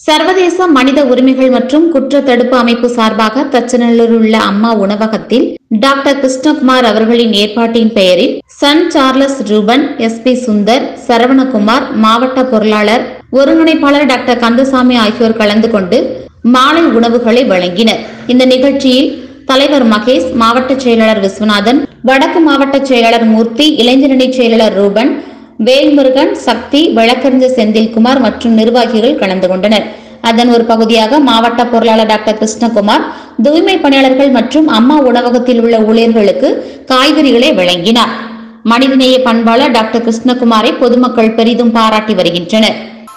சர்வதேச மனித உரிமைகள் மற்றும் குற்ற தடுப்பு அமைப்பு சார்பாக தச்சநல்லூரில் உள்ள அம்மா உணவகத்தில் டாக்டர் கிருஷ்ணகுமார் அவர்களின் ஏற்பாட்டின் பெயரில் சன் Charles Ruban S P Sundar Saravanakumar மாவட்ட பொருளாளர் ஒருங்கிணைப்பாளர் டாக்டர் கந்தசாமி ஆகியோர் கலந்து கொண்டு மாலை உணவுகளை வழங்கினர் இந்த நிகழ்ச்சியில் தலைவர் மகேஷ் மாவட்ட செயலாளர் விஸ்வநாதன் வடக்கு மாவட்ட செயலாளர் மூர்த்தி இளைஞரணி செயலாளர் ரூபன் வேல்முருகன் சக்தி வழக்கறிஞர் செந்தில்குமார் மற்றும் நிர்வாகிகள் கலந்து கொண்டனர் அதன் ஒரு பகுதியாக மாவட்ட பொருளாளர் டாக்டர் கிருஷ்ணகுமார் தூய்மை பணியாளர்கள் மற்றும் அம்மா உணவகத்தில் உள்ள ஊழியர்களுக்கு காய்கறிகளை வழங்கினார் மனிதநேய பண்பாளர் டாக்டர் கிருஷ்ணகுமாரை பொதுமக்கள் பெரிதும் பாராட்டி வருகின்றனர்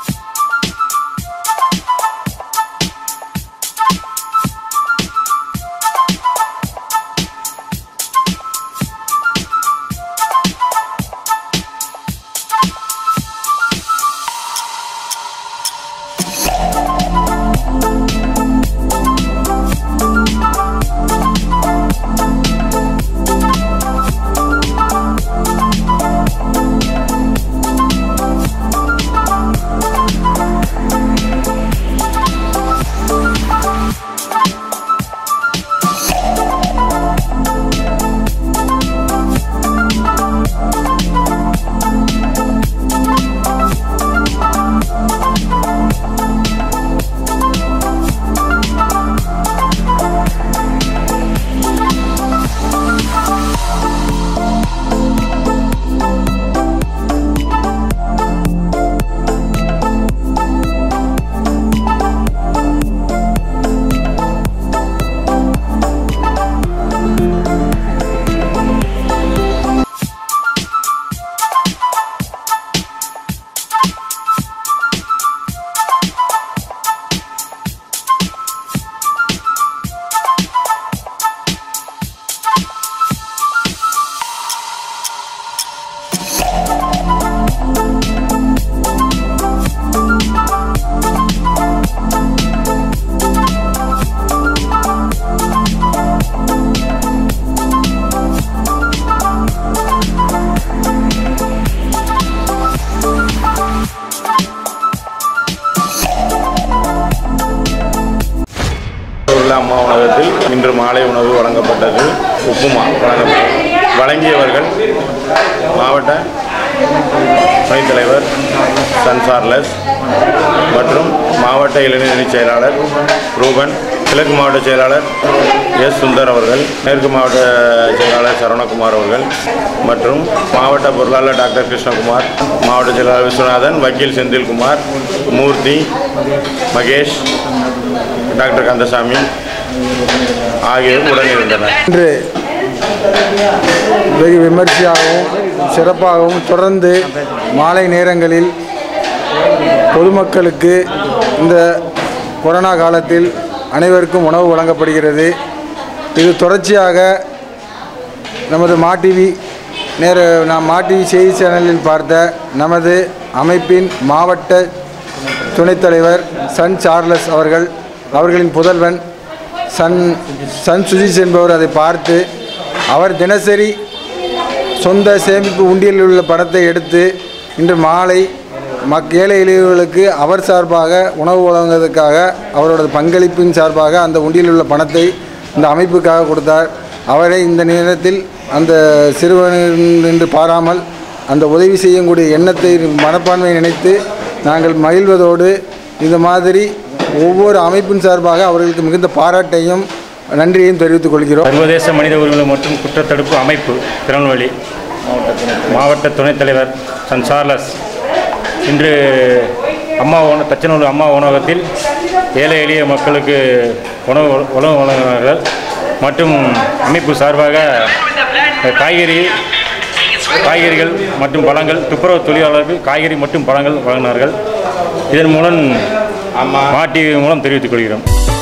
உள்ள அம்மா உணவகத்தில் இன்று மாலை உணவு வழங்கப்பட்டது உப்புமா வழங்கப்பட்டது வழங்கியவர்கள் மாவட்ட துணைத் தலைவர் சன் சார்லஸ் மற்றும் மாவட்ட இளைஞரணி செயலாளர் ரூபன் கிழக்கு மாவட்ட செயலாளர் எஸ் சுந்தர் அவர்கள் மேற்கு மாவட்ட செயலாளர் சரவணகுமார் அவர்கள் மற்றும் மாவட்ட பொருளாளர் டாக்டர் கிருஷ்ணகுமார் மாவட்ட செயலாளர் விஸ்வநாதன் வக்கீல் செந்தில்குமார் மூர்த்தி மகேஷ் டாக்டர் கந்தசாமி ஆகியோர் உடனிருந்தனர் இன்று வெகு விமர்சையாகவும் சிறப்பாகவும் தொடர்ந்து மாலை நேரங்களில் பொதுமக்களுக்கு இந்த கொரோனா காலத்தில் அனைவருக்கும் உணவு வழங்கப்படுகிறது இது தொடர்ச்சியாக நமது மா டிவி நேர நாம் மா டிவி செய்தி சேனலில் பார்த்த நமது அமைப்பின் மாவட்ட துணைத் தலைவர் சன் சார்லஸ் அவர்கள் அவர்களின் புதல்வன் சன் சன் சுஜித் என்பவர் அதை பார்த்து அவர் தினசரி சொந்த சேமிப்பு உண்டியலில் உள்ள பணத்தை எடுத்து இன்று மாலை மக் ஏழை எளியவர்களுக்கு அவர் சார்பாக உணவு வழங்குவதற்காக அவரோட பங்களிப்பின் சார்பாக அந்த உண்டியலில் உள்ள பணத்தை இந்த அமைப்புக்காக கொடுத்தார் அவரை இந்த நேரத்தில் அந்த சிறுவன் என்று பாராமல் அந்த உதவி செய்யக்கூடிய எண்ணத்தை மனப்பான்மையை நினைத்து நாங்கள் மகிழ்வதோடு இந்த மாதிரி ஒவ்வொரு அமைப்பின் சார்பாக அவர்களுக்கு மிகுந்த பாராட்டையும் நன்றியையும் தெரிவித்துக் கொள்கிறோம் சர்வதேச மனித உரிமைகள் மற்றும் குற்றத்தடுப்பு அமைப்பு திருநெல்வேலி மாவட்ட துணைத் தலைவர் சன் சார்லஸ் இன்று அம்மா உண தச்சனூர் அம்மா உணவகத்தில் ஏழை எளிய மக்களுக்கு உணவு உணவு வழங்கினார்கள் மற்றும் அமைப்பு சார்பாக காய்கறி காய்கறிகள் மற்றும் பழங்கள் துப்புரவு தொழிலாளர்களுக்கு காய்கறி மற்றும் பழங்கள் வழங்கினார்கள் இதன் மூலம் மாட்டி மூலம் தெரிவித்துக் கொள்கிறோம்